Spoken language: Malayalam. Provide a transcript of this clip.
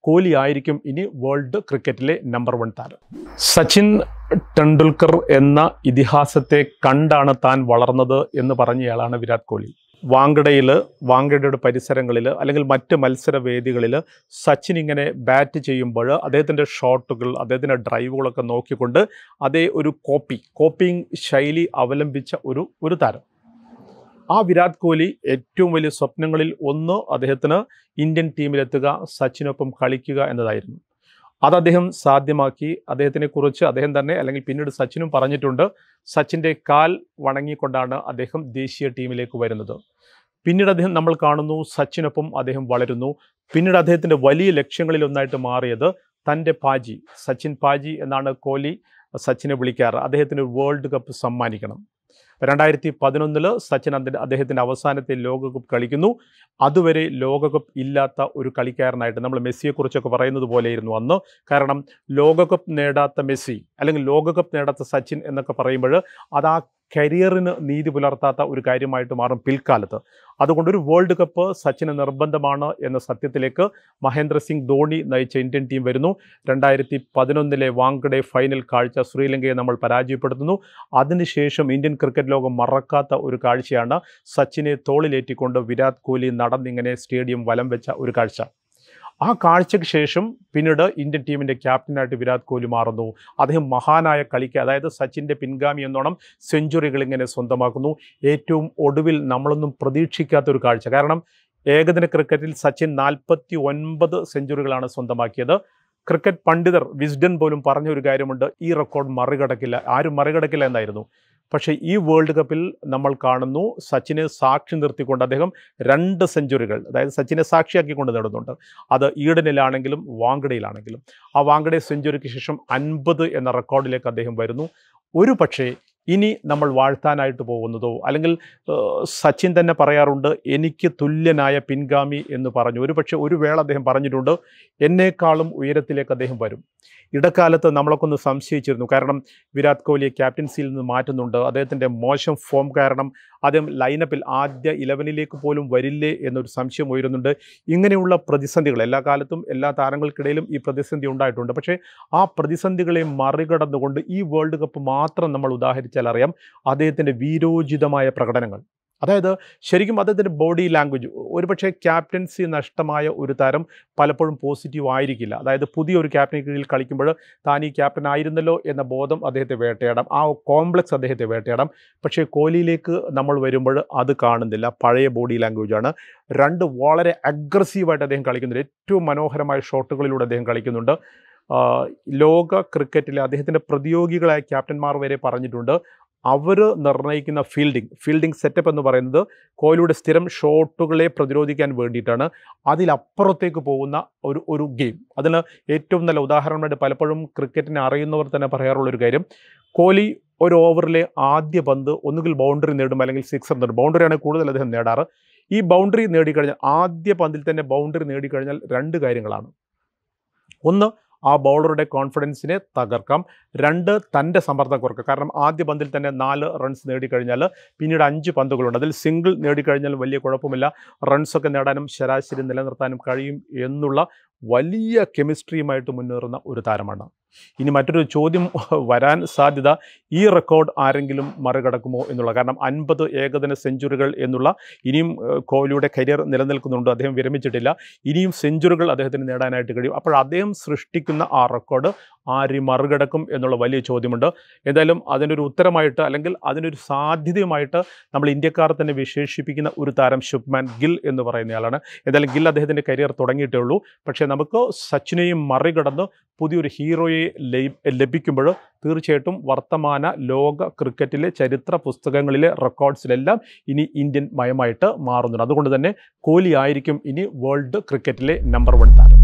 കോഹ്ലി ആയിരിക്കും ഇനി വേൾഡ് ക്രിക്കറ്റിലെ നമ്പർ വൺ താരം സച്ചിൻ ടെണ്ടുൽക്കർ എന്ന ഇതിഹാസത്തെ കണ്ടാണ് താൻ വളർന്നത് എന്ന് പറഞ്ഞയാളാണ് വിരാട് കോഹ്ലി വാങ്കഡയിൽ വാങ്കഡയുടെ പരിസരങ്ങളിൽ അല്ലെങ്കിൽ മറ്റ് മത്സര വേദികളിൽ സച്ചിൻ ഇങ്ങനെ ബാറ്റ് ചെയ്യുമ്പോൾ അദ്ദേഹത്തിൻ്റെ ഷോട്ടുകൾ അദ്ദേഹത്തിൻ്റെ ഡ്രൈവുകളൊക്കെ നോക്കിക്കൊണ്ട് അതേ ഒരു കോപ്പി കോപ്പിംഗ് ശൈലി അവലംബിച്ച ഒരു ഒരു താരം ആ വിരാട് കോഹ്ലി ഏറ്റവും വലിയ സ്വപ്നങ്ങളിൽ ഒന്ന് അദ്ദേഹത്തിന് ഇന്ത്യൻ ടീമിലെത്തുക സച്ചിനൊപ്പം കളിക്കുക എന്നതായിരുന്നു അത് അദ്ദേഹം സാധ്യമാക്കി അദ്ദേഹത്തിനെ കുറിച്ച് അദ്ദേഹം തന്നെ അല്ലെങ്കിൽ പിന്നീട് സച്ചിനും പറഞ്ഞിട്ടുണ്ട് സച്ചിൻ്റെ കാൽ വണങ്ങിക്കൊണ്ടാണ് അദ്ദേഹം ദേശീയ ടീമിലേക്ക് വരുന്നത് പിന്നീട് അദ്ദേഹം നമ്മൾ കാണുന്നു സച്ചിനൊപ്പം അദ്ദേഹം വളരുന്നു പിന്നീട് അദ്ദേഹത്തിൻ്റെ വലിയ ലക്ഷ്യങ്ങളിൽ ഒന്നായിട്ട് മാറിയത് തൻ്റെ പാജി സച്ചിൻ പാജി എന്നാണ് കോഹ്ലി സച്ചിനെ വിളിക്കാറ് അദ്ദേഹത്തിന് വേൾഡ് കപ്പ് സമ്മാനിക്കണം രണ്ടായിരത്തി പതിനൊന്നില് സച്ചിൻ അതിൻ്റെ അദ്ദേഹത്തിൻ്റെ അവസാനത്തെ ലോകകപ്പ് കളിക്കുന്നു അതുവരെ ലോകകപ്പ് ഇല്ലാത്ത ഒരു കളിക്കാരനായിട്ട് നമ്മൾ മെസ്സിയെക്കുറിച്ചൊക്കെ പറയുന്നത് പോലെയായിരുന്നു അന്ന് കാരണം ലോകകപ്പ് നേടാത്ത മെസ്സി അല്ലെങ്കിൽ ലോകകപ്പ് നേടാത്ത സച്ചിൻ എന്നൊക്കെ പറയുമ്പോൾ അത് ആ കരിയറിന് നീതി പുലർത്താത്ത ഒരു കാര്യമായിട്ട് മാറും പിൽക്കാലത്ത് അതുകൊണ്ട് ഒരു വേൾഡ് കപ്പ് സച്ചിന് നിർബന്ധമാണ് എന്ന സത്യത്തിലേക്ക് മഹേന്ദ്ര സിംഗ് ധോണി നയിച്ച ഇന്ത്യൻ ടീം വരുന്നു രണ്ടായിരത്തി പതിനൊന്നിലെ വാങ്കഡെ ഫൈനൽ കാഴ്ച ശ്രീലങ്കയെ നമ്മൾ പരാജയപ്പെടുത്തുന്നു അതിനുശേഷം ഇന്ത്യൻ ക്രിക്കറ്റ് ലോകം മറക്കാത്ത ഒരു കാഴ്ചയാണ് സച്ചിനെ തോളിലേറ്റിക്കൊണ്ട് വിരാട് കോഹ്ലി നടന്നിങ്ങനെ സ്റ്റേഡിയം വലം വെച്ച ഒരു കാഴ്ച ആ കാഴ്ചയ്ക്ക് ശേഷം പിന്നീട് ഇന്ത്യൻ ടീമിൻ്റെ ക്യാപ്റ്റനായിട്ട് വിരാട് കോഹ്ലി മാറുന്നു അദ്ദേഹം മഹാനായ കളിക്ക് അതായത് സച്ചിൻ്റെ പിൻഗാമി എന്നോണം സെഞ്ചുറികൾ ഇങ്ങനെ സ്വന്തമാക്കുന്നു ഏറ്റവും ഒടുവിൽ നമ്മളൊന്നും പ്രതീക്ഷിക്കാത്ത ഒരു കാഴ്ച കാരണം ഏകദിന ക്രിക്കറ്റിൽ സച്ചിൻ നാൽപ്പത്തി ഒൻപത് സെഞ്ചുറികളാണ് സ്വന്തമാക്കിയത് ക്രിക്കറ്റ് പണ്ഡിതർ വിസ്ഡൻ പോലും പറഞ്ഞ ഒരു കാര്യമുണ്ട് ഈ റെക്കോർഡ് മറികടക്കില്ല ആരും മറികടക്കില്ല എന്നായിരുന്നു പക്ഷേ ഈ വേൾഡ് കപ്പിൽ നമ്മൾ കാണുന്നു സച്ചിനെ സാക്ഷി നിർത്തിക്കൊണ്ട് അദ്ദേഹം രണ്ട് സെഞ്ചുറികൾ അതായത് സച്ചിനെ സാക്ഷിയാക്കിക്കൊണ്ട് നേടുന്നുണ്ട് അത് ഈഡനിലാണെങ്കിലും വാങ്കഡയിലാണെങ്കിലും ആ വാങ്കഡെ സെഞ്ചുറിക്ക് ശേഷം അൻപത് എന്ന റെക്കോർഡിലേക്ക് അദ്ദേഹം വരുന്നു ഒരു പക്ഷേ ഇനി നമ്മൾ വാഴ്ത്താനായിട്ട് പോകുന്നതോ അല്ലെങ്കിൽ ഏഹ്, സച്ചിൻ തന്നെ പറയാറുണ്ട് എനിക്ക് തുല്യനായ പിൻഗാമി എന്ന് പറഞ്ഞു ഒരു പക്ഷേ ഒരു വേള അദ്ദേഹം പറഞ്ഞിട്ടുണ്ട് എന്നേക്കാളും ഉയരത്തിലേക്ക് അദ്ദേഹം വരും ഇടക്കാലത്ത് നമ്മളൊക്കെ ഒന്ന് സംശയിച്ചിരുന്നു കാരണം വിരാട് കോഹ്ലിയെ ക്യാപ്റ്റൻസിയിൽ നിന്ന് മാറ്റുന്നുണ്ട് അദ്ദേഹത്തിൻ്റെ മോശം ഫോം കാരണം അദ്ദേഹം ലൈനപ്പിൽ ആദ്യ ഇലവനിലേക്ക് പോലും വരില്ലേ എന്നൊരു സംശയം ഉയരുന്നുണ്ട് ഇങ്ങനെയുള്ള പ്രതിസന്ധികൾ എല്ലാ കാലത്തും എല്ലാ താരങ്ങൾക്കിടയിലും ഈ പ്രതിസന്ധി ഉണ്ടായിട്ടുണ്ട് പക്ഷേ ആ പ്രതിസന്ധികളെ മറികടന്നുകൊണ്ട് ഈ വേൾഡ് കപ്പ് മാത്രം നമ്മൾ ഉദാഹരിച്ചാൽ അറിയാം അദ്ദേഹത്തിൻ്റെ വീരോചിതമായ പ്രകടനങ്ങൾ അതായത് ശരിക്കും അദ്ദേഹത്തിൻ്റെ ബോഡി ലാംഗ്വേജ് ഒരുപക്ഷെ ക്യാപ്റ്റൻസി നഷ്ടമായ ഒരു താരം പലപ്പോഴും പോസിറ്റീവ് ആയിരിക്കില്ല അതായത് പുതിയൊരു ക്യാപ്റ്റന് കീഴിൽ കളിക്കുമ്പോൾ താൻ ഈ ക്യാപ്റ്റൻ ആയിരുന്നല്ലോ എന്ന ബോധം അദ്ദേഹത്തെ വേട്ടയാടാം ആ കോംപ്ലക്സ് അദ്ദേഹത്തെ വേട്ടയാടാം പക്ഷേ കോഹ്ലിയിലേക്ക് നമ്മൾ വരുമ്പോൾ അത് കാണുന്നില്ല പഴയ ബോഡി ലാംഗ്വേജാണ് രണ്ട് വളരെ അഗ്രസീവായിട്ട് അദ്ദേഹം കളിക്കുന്നുണ്ട് ഏറ്റവും മനോഹരമായ ഷോട്ടുകളിലൂടെ അദ്ദേഹം കളിക്കുന്നുണ്ട് ആ, ലോക ക്രിക്കറ്റിലെ അദ്ദേഹത്തിൻ്റെ പ്രതിയോഗികളായ ക്യാപ്റ്റന്മാർ വരെ പറഞ്ഞിട്ടുണ്ട് അവർ നിർണ്ണയിക്കുന്ന ഫീൽഡിംഗ് ഫീൽഡിംഗ് സെറ്റപ്പ് എന്ന് പറയുന്നത് കോഹ്ലിയുടെ സ്ഥിരം ഷോട്ടുകളെ പ്രതിരോധിക്കാൻ വേണ്ടിയിട്ടാണ് അതിലപ്പുറത്തേക്ക് പോകുന്ന ഒരു ഒരു ഗെയിം അതിന് ഏറ്റവും നല്ല ഉദാഹരണമായിട്ട് പലപ്പോഴും ക്രിക്കറ്റിനെ അറിയുന്നവർ തന്നെ പറയാറുള്ളൊരു കാര്യം കോഹ്ലി ഒരു ഓവറിലെ ആദ്യ പന്ത് ഒന്നുകിൽ ബൗണ്ടറി നേടും അല്ലെങ്കിൽ സിക്സർ നേടും ബൗണ്ടറിയാണ് കൂടുതൽ അദ്ദേഹം നേടാറ് ഈ ബൗണ്ടറി നേടിക്കഴിഞ്ഞാൽ ആദ്യ പന്തിൽ തന്നെ ബൗണ്ടറി നേടിക്കഴിഞ്ഞാൽ രണ്ട് കാര്യങ്ങളാണ് ഒന്ന് ആ ബൗളറുടെ കോൺഫിഡൻസിനെ തകർക്കാം രണ്ട് തൻ്റെ സമ്മർദ്ദം കുറക്കുക കാരണം ആദ്യ പന്തിൽ തന്നെ നാല് റൺസ് നേടിക്കഴിഞ്ഞാൽ പിന്നീട് അഞ്ച് പന്തുകളുണ്ട് അതിൽ സിംഗിൾ നേടിക്കഴിഞ്ഞാൽ വലിയ കുഴപ്പമില്ല റൺസൊക്കെ നേടാനും ശരാശരി നിലനിർത്താനും കഴിയും എന്നുള്ള വലിയ കെമിസ്ട്രിയുമായിട്ട് മുന്നേറുന്ന ഒരു താരമാണ് ഇനി മറ്റൊരു ചോദ്യം വരാൻ സാധ്യത ഈ റെക്കോർഡ് ആരെങ്കിലും മറികടക്കുമോ എന്നുള്ള കാരണം അൻപത് ഏകദിന സെഞ്ചുറികൾ എന്നുള്ള ഇനിയും ഏഹ്, കോഹ്ലിയുടെ കരിയർ നിലനിൽക്കുന്നുണ്ട് അദ്ദേഹം വിരമിച്ചിട്ടില്ല ഇനിയും സെഞ്ചുറികൾ അദ്ദേഹത്തിന് നേടാനായിട്ട് കഴിയും അപ്പോൾ അദ്ദേഹം സൃഷ്ടിക്കുന്ന ആ റെക്കോർഡ് ആര് മറികടക്കും എന്നുള്ള വലിയ ചോദ്യമുണ്ട് എന്തായാലും അതിനൊരു ഉത്തരമായിട്ട് അല്ലെങ്കിൽ അതിനൊരു സാധ്യതയുമായിട്ട് നമ്മൾ ഇന്ത്യക്കാർ തന്നെ വിശേഷിപ്പിക്കുന്ന ഒരു താരം ശുഭ്മാൻ ഗിൽ എന്ന് പറയുന്നയാളാണ് എന്തായാലും ഗിൽ അദ്ദേഹത്തിൻ്റെ കരിയർ തുടങ്ങിയിട്ടേ ഉള്ളൂ പക്ഷേ നമുക്ക് സച്ചിനെയും മറികടന്ന് പുതിയൊരു ഹീറോയെ ലയി- ലഭിക്കുമ്പോൾ തീർച്ചയായിട്ടും വർത്തമാന ലോക ക്രിക്കറ്റിലെ ചരിത്ര പുസ്തകങ്ങളിലെ റെക്കോർഡ്സിലെല്ലാം ഇനി ഇന്ത്യൻ മയമായിട്ട് മാറുന്നുണ്ട് അതുകൊണ്ട് തന്നെ കോഹ്ലി ആയിരിക്കും ഇനി വേൾഡ് ക്രിക്കറ്റിലെ നമ്പർ വൺ താരം